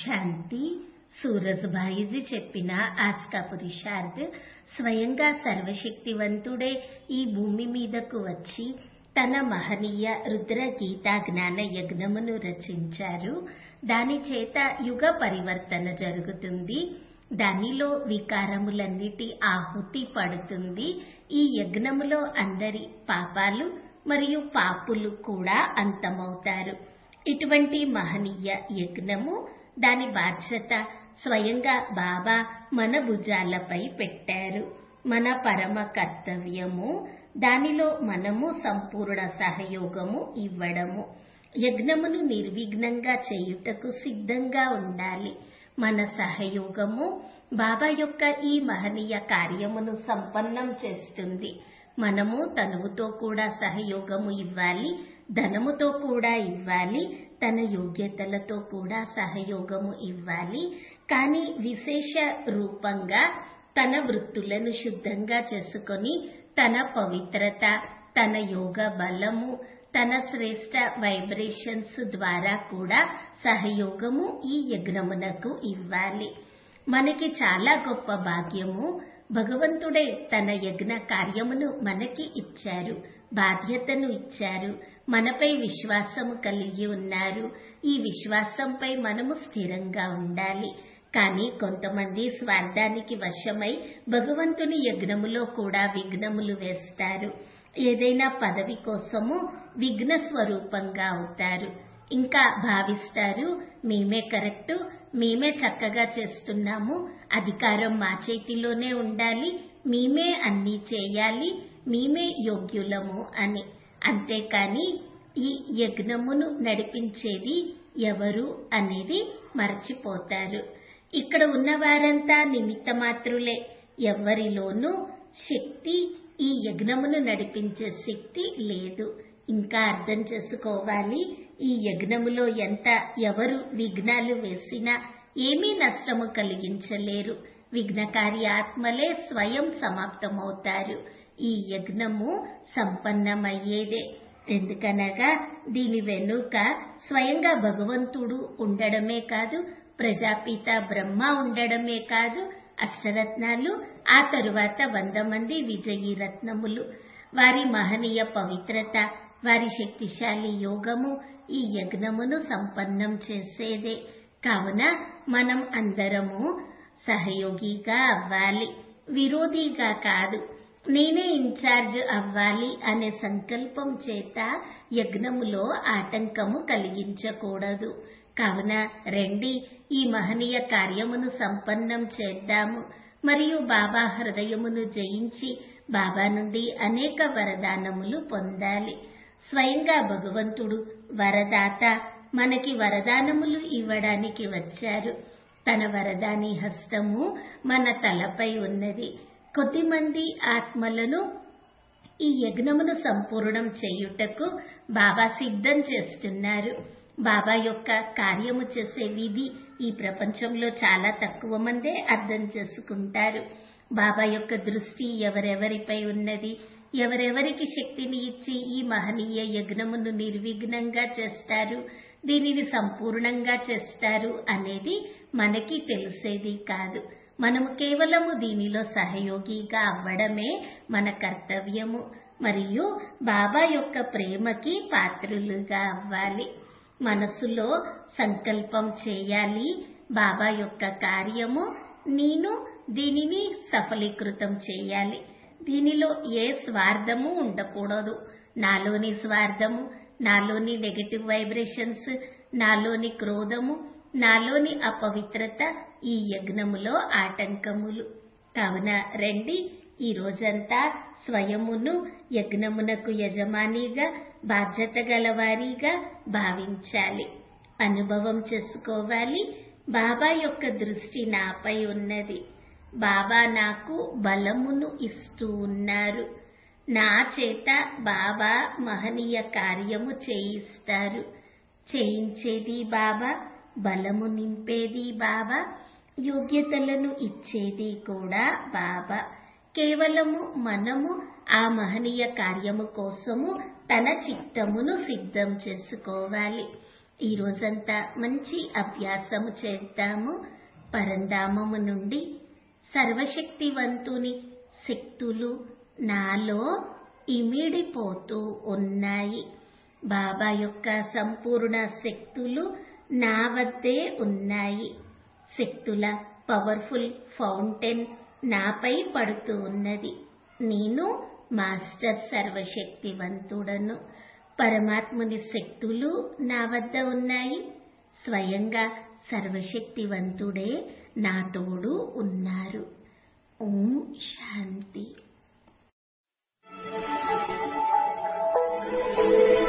శాంతి సూరజ్భాయిజీ చెప్పిన ఆస్కా పురుషార్థ్ స్వయంగా సర్వశక్తివంతుడే ఈ భూమి మీదకు వచ్చి తన మహనీయ రుద్ర గీతా జ్ఞాన యజ్ఞమును రచించారు దాని చేత యుగ పరివర్తన జరుగుతుంది దానిలో వికారములన్నిటి ఆహుతి పడుతుంది ఈ యజ్ఞములో అందరి పాపాలు మరియు పాపులు కూడా అంతమవుతారు ఇటువంటి మహనీయ యజ్ఞము దాని బాధ్యత స్వయంగా బాబా మన భుజాలపై పెట్టారు మన పరమ కర్తవ్యము దానిలో మనము సంపూర్ణ సహయోగము ఇవ్వడము యజ్ఞమును నిర్విఘ్నంగా చేయుటకు సిద్ధంగా ఉండాలి మన సహయోగము బాబా యొక్క ఈ మహనీయ కార్యమును సంపన్నం చేస్తుంది మనము తనువుతో కూడా సహయోగము ఇవ్వాలి ధనముతో కూడా ఇవ్వాలి తన యోగ్యతలతో కూడా సహయోగము ఇవ్వాలి కానీ విశేష రూపంగా తన వృత్తులను శుద్ధంగా చేసుకొని తన పవిత్రత తన యోగ బలము తన శ్రేష్ట వైబ్రేషన్స్ ద్వారా కూడా సహయోగము ఈ యజ్ఞమునకు ఇవ్వాలి మనకి చాలా గొప్ప భాగ్యము భగవంతుడే తన యజ్ఞ కార్యమును మనకి ఇచ్చారు బాధ్యతను ఇచ్చారు మనపై విశ్వాసము కలిగి ఉన్నారు ఈ విశ్వాసంపై మనము స్థిరంగా ఉండాలి కానీ కొంతమంది స్వార్థానికి వశమై భగవంతుని యజ్ఞములో కూడా విఘ్నములు వేస్తారు ఏదైనా పదవి కోసము విఘ్న స్వరూపంగా అవుతారు ఇంకా భావిస్తారు మేమే కరెక్ట్ మేమే చక్కగా చేస్తున్నాము అధికారం మా చేతిలోనే ఉండాలి మేమే అన్నీ చేయాలి మేమే యోగ్యులము అని అంతేకాని ఈ యజ్ఞమును నడిపించేది ఎవరు అనేది మర్చిపోతారు ఇక్కడ ఉన్నవారంతా నిమిత్త మాత్రులే ఎవరిలోనూ శక్తి ఈ యజ్ఞమును నడిపించే శక్తి లేదు ఇంకా అర్థం చేసుకోవాలి ఈ యజ్ఞములో ఎంత ఎవరు విఘ్నాలు వేసినా ఏమీ నష్టము కలిగించలేరు విఘ్నకారి ఆత్మలే స్వయం సమాప్తమవుతారు ఈ యజ్ఞము సంపన్నమయ్యేదే ఎందుకనగా దీని వెనుక స్వయంగా భగవంతుడు ఉండడమే కాదు ప్రజాపిత బ్రహ్మ ఉండడమే కాదు అష్టరత్నాలు ఆ తరువాత వంద మంది విజయీ రత్నములు వారి మహనీయ పవిత్రత వారి శక్తిశాలి యోగము ఈ యజ్ఞమును సంపన్నం చేసేదే కావున మనం అందరము సహయోగిగా అవ్వాలి విరోధిగా కాదు నేనే ఇన్ఛార్జ్ అవ్వాలి అనే సంకల్పం చేత యజ్ఞములో ఆటంకము కలిగించకూడదు కావున రండి ఈ మహనీయ కార్యమును సంపన్నం చేద్దాము మరియు బాబా హృదయమును జయించి బాబా నుండి అనేక వరదానములు పొందాలి స్వయంగా భగవంతుడు వరదాత మనకి వరదానములు ఇవ్వడానికి వచ్చారు తన వరదాని హస్తము మన తలపై ఉన్నది కొద్దిమంది ఆత్మలను ఈ యజ్ఞమును సంపూర్ణం చేయుటకు బాబా సిద్ధం చేస్తున్నారు బాబా యొక్క కార్యము చేసే విధి ఈ ప్రపంచంలో చాలా తక్కువ మందే అర్థం చేసుకుంటారు బాబా యొక్క దృష్టి ఎవరెవరిపై ఉన్నది ఎవరెవరికి శక్తిని ఇచ్చి ఈ మహనీయ యజ్ఞమును నిర్విఘ్నంగా చేస్తారు దీనిని సంపూర్ణంగా చేస్తారు అనేది మనకి తెలిసేది కాదు మనము కేవలము దీనిలో సహయోగిగా అవ్వడమే మన కర్తవ్యము మరియు బాబా యొక్క ప్రేమకి పాత్రులుగా అవ్వాలి మనసులో సంకల్పం చేయాలి బాబా యొక్క కార్యము నేను దీనిని సఫలీకృతం చేయాలి దీనిలో ఏ స్వార్థము ఉండకూడదు నాలోని స్వార్థము నాలోని నెగటివ్ వైబ్రేషన్స్ నాలోని క్రోధము నాలోని అపవిత్రత ఈ యజ్ఞములో ఆటంకములు కావున రండి ఈ రోజంతా స్వయమును యజ్ఞమునకు యజమానిగా బాధ్యత గలవారిగా భావించాలి అనుభవం చేసుకోవాలి బాబా యొక్క దృష్టి నాపై ఉన్నది బాబా నాకు బలమును ఇస్తూ ఉన్నారు నా చేత బాబా మహనీయ కార్యము చేయిస్తారు చేయించేది బాబా బలము నింపేది బాబా యోగ్యతలను ఇచ్చేది కూడా బాబా కేవలము మనము ఆ మహనీయ కార్యము కోసము తన చిత్తమును సిద్ధం చేసుకోవాలి ఈ రోజంతా మంచి అభ్యాసము చేద్దాము పరంధామము నుండి సర్వశక్తివంతుని శక్తులు నాలో ఇమిడిపోతూ ఉన్నాయి బాబా యొక్క సంపూర్ణ శక్తులు నా వద్దే ఉన్నాయి శక్తుల పవర్ఫుల్ ఫౌంటైన్ నాపై పడుతూ ఉన్నది నేను మాస్టర్ సర్వశక్తివంతుడను పరమాత్ముని శక్తులు నా వద్ద ఉన్నాయి స్వయంగా సర్వశక్తివంతుడే నా తోడు ఉన్నారు ఓం శాంతి